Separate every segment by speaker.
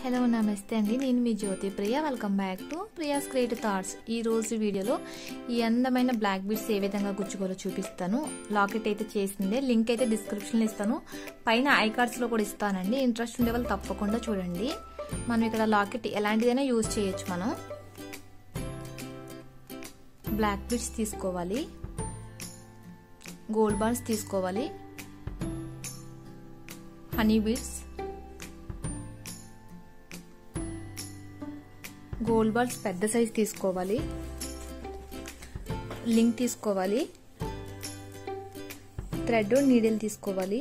Speaker 1: hello నమస్తే అండి నేను మీ Jyoti Priya welcome back to Priya's creative thoughts ఈ రోజు వీడియోలో ఈ అందమైన బ్లాక్ బీడ్స్ ఏ విధంగా గుచ్చుకోవాలో చూపిస్తాను లాకెట్ అయితే చేసిందే లింక్ అయితే డిస్క్రిప్షన్లో ఇస్తాను పైన ఐ కార్డ్స్లో కూడా ఇస్తానండి ఇంట్రెస్ట్ ఉండే వాళ్ళు తప్పకుండా చూడండి మనం ఇక్కడ లాకెట్ ఎలాంటిదైనా యూజ్ చేయొచ్చు మనం బ్లాక్ బీడ్స్ తీసుకోవాలి గోల్డ్ బాల్స్ తీసుకోవాలి హనీ బీడ్స్ గోల్డ్ బాల్స్ పెద్ద సైజ్ తీసుకోవాలి లింక్ తీసుకోవాలి థ్రెడ్ నీడిల్ తీసుకోవాలి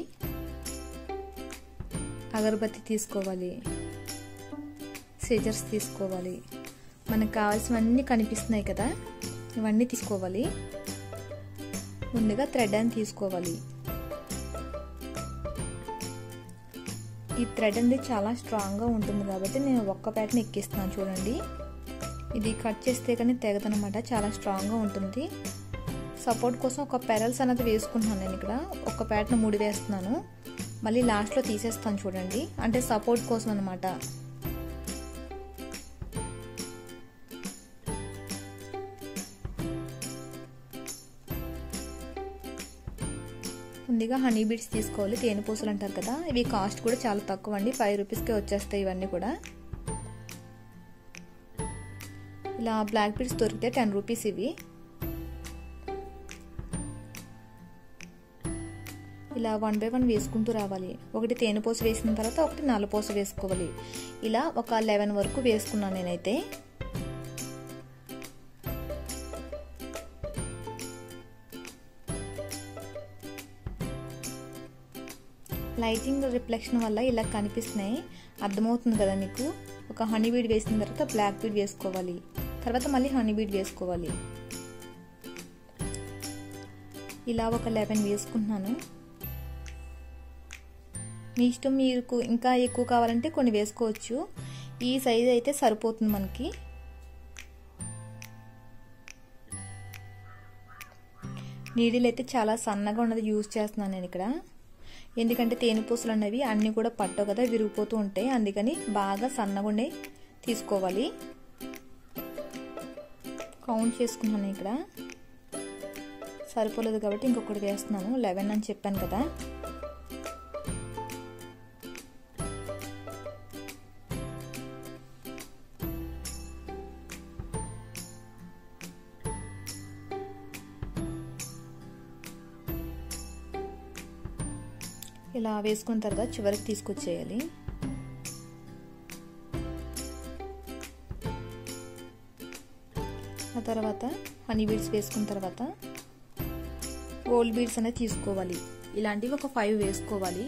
Speaker 1: అగరబత్తి తీసుకోవాలి సిజర్స్ తీసుకోవాలి మనకు కావాల్సినవన్నీ కనిపిస్తున్నాయి కదా ఇవన్నీ తీసుకోవాలి ముందుగా థ్రెడ్ అని తీసుకోవాలి ఈ థ్రెడ్ అనేది చాలా స్ట్రాంగ్గా ఉంటుంది కాబట్టి నేను ఒక్క ప్యాట్ని ఎక్కిస్తున్నాను చూడండి ఇది కట్ చేస్తే కానీ తెగదనమాట చాలా స్ట్రాంగ్గా ఉంటుంది సపోర్ట్ కోసం ఒక పెరల్స్ అనేది వేసుకుంటున్నాను నేను ఇక్కడ ఒక ప్యాట్ను ముడి వేస్తున్నాను మళ్ళీ లాస్ట్లో తీసేస్తాను చూడండి అంటే సపోర్ట్ కోసం అనమాట ముందుగా హనీ బీడ్స్ తీసుకోవాలి తేనె పూసలు అంటారు కదా ఇవి కాస్ట్ కూడా చాలా తక్కువ అండి ఫైవ్ రూపీస్కే వచ్చేస్తాయి ఇవన్నీ కూడా ఇలా బ్లాక్ బీడ్స్ దొరికితే టెన్ రూపీస్ ఇవి ఇలా వన్ బై వన్ వేసుకుంటూ రావాలి ఒకటి తేనె పూస వేసిన తర్వాత ఒకటి నల్లపూస వేసుకోవాలి ఇలా ఒక లెవెన్ వరకు వేసుకున్నాను నేనైతే లైటింగ్ రిఫ్లెక్షన్ వల్ల ఇలా కనిపిస్తున్నాయి అర్థమవుతుంది కదా మీకు ఒక హనీ బీడ్ వేసిన తర్వాత బ్లాక్ బీడ్ వేసుకోవాలి తర్వాత మళ్ళీ హనీ బీడ్ వేసుకోవాలి ఇలా ఒక లెవెన్ వేసుకుంటున్నాను మీ ఇష్టం మీకు ఇంకా ఎక్కువ కావాలంటే కొన్ని వేసుకోవచ్చు ఈ సైజ్ అయితే సరిపోతుంది మనకి నీడిల్ అయితే చాలా సన్నగా ఉన్నది యూజ్ చేస్తున్నాను నేను ఇక్కడ ఎందుకంటే తేనెపూసలు అనేవి అన్నీ కూడా పట్టవు కదా విరిగిపోతూ ఉంటాయి అందుకని బాగా సన్నగా ఉండే తీసుకోవాలి కౌంట్ చేసుకున్నాను ఇక్కడ సరిపోలేదు కాబట్టి ఇంకొకటి వేస్తున్నాను లెవెన్ అని చెప్పాను కదా ఇలా వేసుకున్న తర్వాత చివరికి తీసుకొచ్చేయాలి ఆ తర్వాత హనీ బీడ్స్ వేసుకున్న తర్వాత గోల్డ్ బీడ్స్ అనేది తీసుకోవాలి ఇలాంటివి ఒక ఫైవ్ వేసుకోవాలి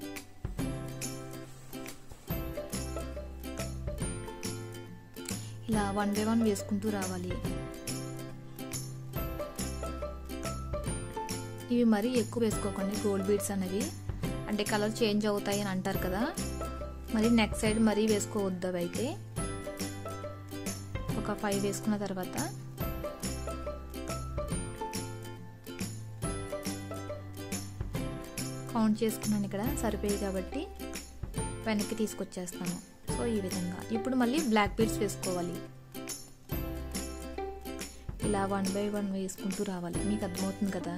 Speaker 1: ఇలా వన్ బై వన్ వేసుకుంటూ రావాలి ఇవి మరీ ఎక్కువ వేసుకోకండి గోల్డ్ బీడ్స్ అనేవి అంటే కలర్ చేంజ్ అవుతాయి అని అంటారు కదా మరి నెక్స్ట్ సైడ్ మరీ వేసుకోవద్దు అవి అయితే ఒక ఫైవ్ వేసుకున్న తర్వాత కౌంట్ చేసుకున్నాను ఇక్కడ సరిపోయి కాబట్టి వెనక్కి తీసుకొచ్చేస్తాను సో ఈ విధంగా ఇప్పుడు మళ్ళీ బ్లాక్ బీడ్స్ వేసుకోవాలి ఇలా వన్ బై వన్ వేసుకుంటూ రావాలి మీకు అర్థమవుతుంది కదా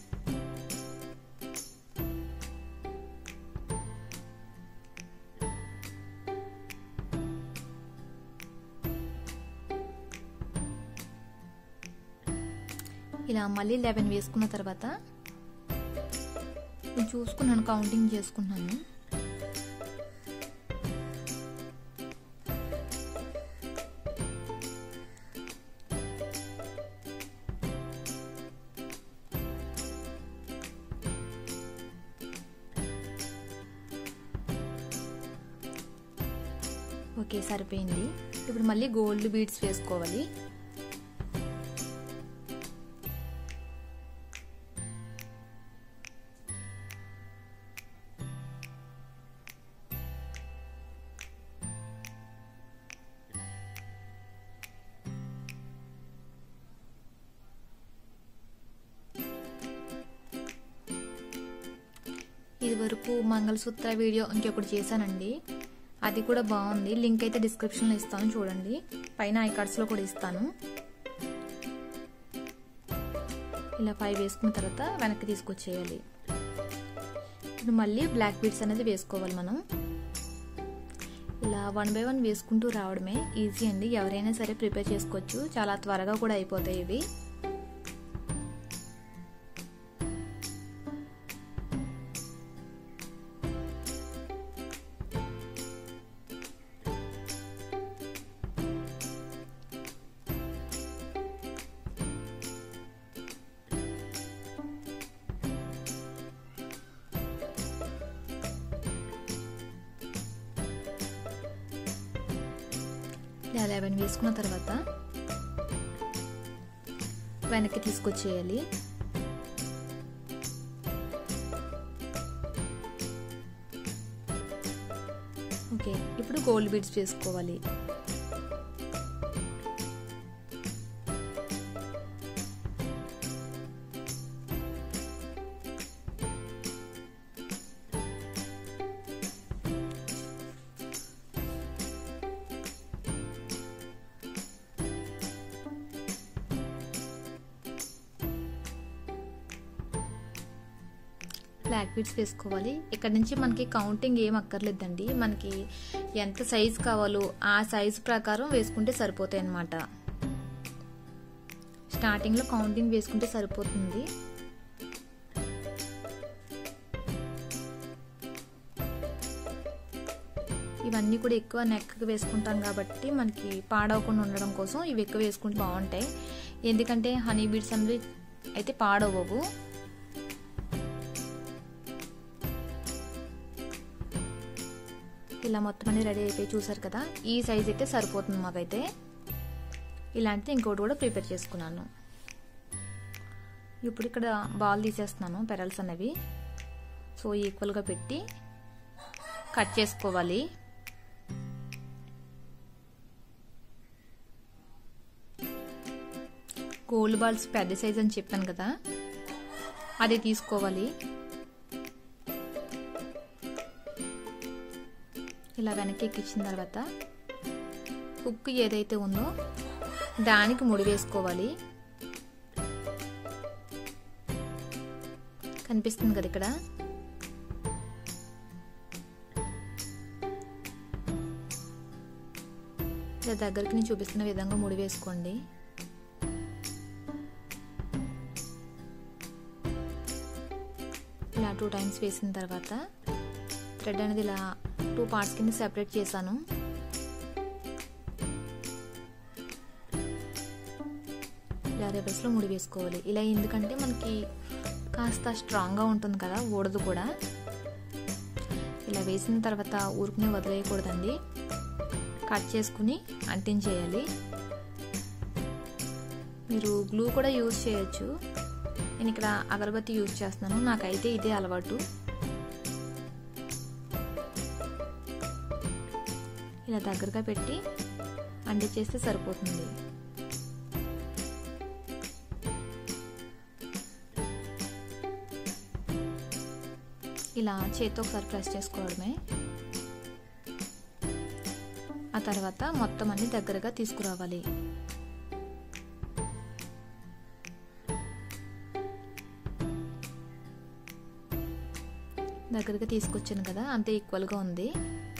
Speaker 1: ఇలా మళ్ళీ లెవెన్ వేసుకున్న తర్వాత నేను చూసుకున్నాను కౌంటింగ్ చేసుకున్నాను ఓకే సరిపోయింది ఇప్పుడు మళ్ళీ గోల్డ్ బీడ్స్ వేసుకోవాలి ఇది వరకు మంగళసూత్ర వీడియో ఇంకొకటి చేశానండి అది కూడా బాగుంది లింక్ అయితే డిస్క్రిప్షన్లో ఇస్తాను చూడండి పైన ఐ కార్డ్స్లో కూడా ఇస్తాను ఇలా ఫైవ్ వేసుకున్న తర్వాత వెనక్కి తీసుకొచ్చేయాలి ఇప్పుడు మళ్ళీ బ్లాక్ బీడ్స్ అనేది వేసుకోవాలి మనం ఇలా వన్ బై వన్ వేసుకుంటూ రావడమే ఈజీ అండి ఎవరైనా సరే ప్రిపేర్ చేసుకోవచ్చు చాలా త్వరగా కూడా అయిపోతాయి ఇవి ఇలా లెవెన్ వేసుకున్న తర్వాత వెనక్కి తీసుకొచ్చేయాలి ఓకే ఇప్పుడు గోల్డ్ బీడ్స్ వేసుకోవాలి బ్లాక్ బీడ్స్ వేసుకోవాలి ఇక్కడ నుంచి మనకి కౌంటింగ్ ఏం అక్కర్లేదండి మనకి ఎంత సైజ్ కావాలో ఆ సైజ్ ప్రకారం వేసుకుంటే సరిపోతాయి అన్నమాట స్టార్టింగ్లో కౌంటింగ్ వేసుకుంటే సరిపోతుంది ఇవన్నీ కూడా ఎక్కువ నెక్కి వేసుకుంటాం కాబట్టి మనకి పాడవకుండా ఉండడం కోసం ఇవి ఎక్కువ వేసుకుంటే బాగుంటాయి ఎందుకంటే హనీ బీడ్స్ అనేవి అయితే పాడవవు ఇలా మొత్తం అన్ని రెడీ అయిపోయి చూసారు కదా ఈ సైజ్ అయితే సరిపోతుంది మాకైతే ఇలాంటిది ఇంకోటి కూడా ప్రిపేర్ చేసుకున్నాను ఇప్పుడు ఇక్కడ బాల్ తీసేస్తున్నాను పెరల్స్ అనేవి సో ఈక్వల్గా పెట్టి కట్ చేసుకోవాలి గోల్డ్ బాల్స్ పెద్ద సైజ్ అని చెప్పాను కదా అది తీసుకోవాలి ఇలా వెనక్కి ఎక్కించిన తర్వాత హుక్ ఏదైతే ఉందో దానికి ముడి వేసుకోవాలి కనిపిస్తుంది కదా ఇక్కడ ఇలా దగ్గరికి నేను చూపిస్తున్న విధంగా ముడి వేసుకోండి ఇలా టూ టైమ్స్ వేసిన తర్వాత థ్రెడ్ అనేది ఇలా టూ పార్ట్స్ కింద సెపరేట్ చేశాను ఇలా రివర్స్లో ముడి వేసుకోవాలి ఇలా ఎందుకంటే మనకి కాస్త స్ట్రాంగ్గా ఉంటుంది కదా ఊడదు కూడా ఇలా వేసిన తర్వాత ఊరుకునే వదిలేయకూడదండి కట్ చేసుకుని అంటించేయాలి మీరు గ్లూ కూడా యూజ్ చేయొచ్చు నేను ఇక్కడ అగరబత్తి యూజ్ చేస్తున్నాను నాకైతే ఇదే అలవాటు ఇలా దగ్గరగా పెట్టి అండి చేస్తే సరిపోతుంది ఇలా చేతితో ఒకసారి ప్రెస్ చేసుకోవడమే ఆ తర్వాత మొత్తం అన్ని దగ్గరగా తీసుకురావాలి దగ్గరగా తీసుకొచ్చాను కదా అంతే ఈక్వల్గా ఉంది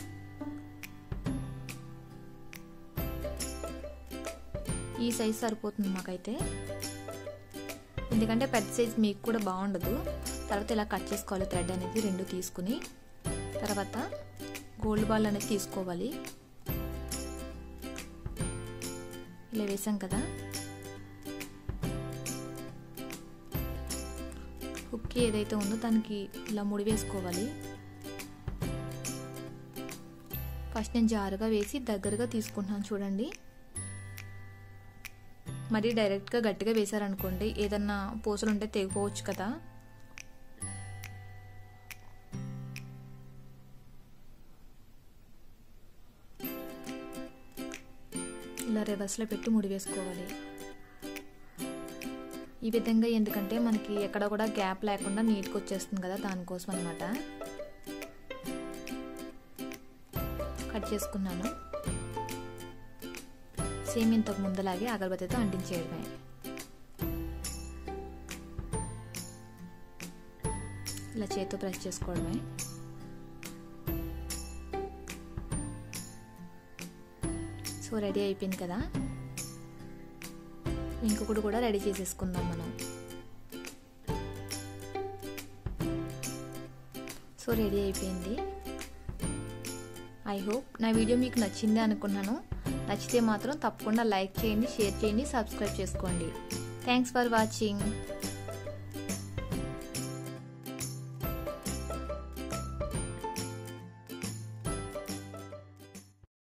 Speaker 1: ఈ సైజ్ సరిపోతుంది మాకైతే ఎందుకంటే పెద్ద సైజ్ మీకు కూడా బాగుండదు తర్వాత ఇలా కట్ చేసుకోవాలి థ్రెడ్ అనేది రెండు తీసుకుని తర్వాత గోల్డ్ బాల్ అనేది తీసుకోవాలి ఇలా వేసాం కదా హుక్ ఏదైతే ఉందో దానికి ఇలా ముడి వేసుకోవాలి ఫస్ట్ నేను జారుగా వేసి దగ్గరగా తీసుకుంటున్నాను చూడండి మరి డైరెక్ట్గా గట్టిగా వేశారనుకోండి ఏదన్నా పూసలు ఉంటే తెగిపోవచ్చు కదా ఇలా రివర్స్లో పెట్టి ముడి వేసుకోవాలి ఈ విధంగా ఎందుకంటే మనకి ఎక్కడ కూడా గ్యాప్ లేకుండా నీట్గా వచ్చేస్తుంది కదా దానికోసం అనమాట చేసుకున్నాను సేమ్ ఇంతకు ముందులాగే అగరబత్తితో అంటించేయడమే ఇలా చేతితో ప్రెస్ చేసుకోవడమే సో రెడీ అయిపోయింది కదా ఇంకొకటి కూడా రెడీ చేసేసుకుందాం మనం సో రెడీ అయిపోయింది ఐ హోప్ నా వీడియో మీకు నచ్చింది అనుకున్నాను నచ్చితే మాత్రం తప్పకుండా లైక్ చేయండి షేర్ చేయండి సబ్స్క్రైబ్ చేసుకోండి థ్యాంక్స్ ఫర్ వాచింగ్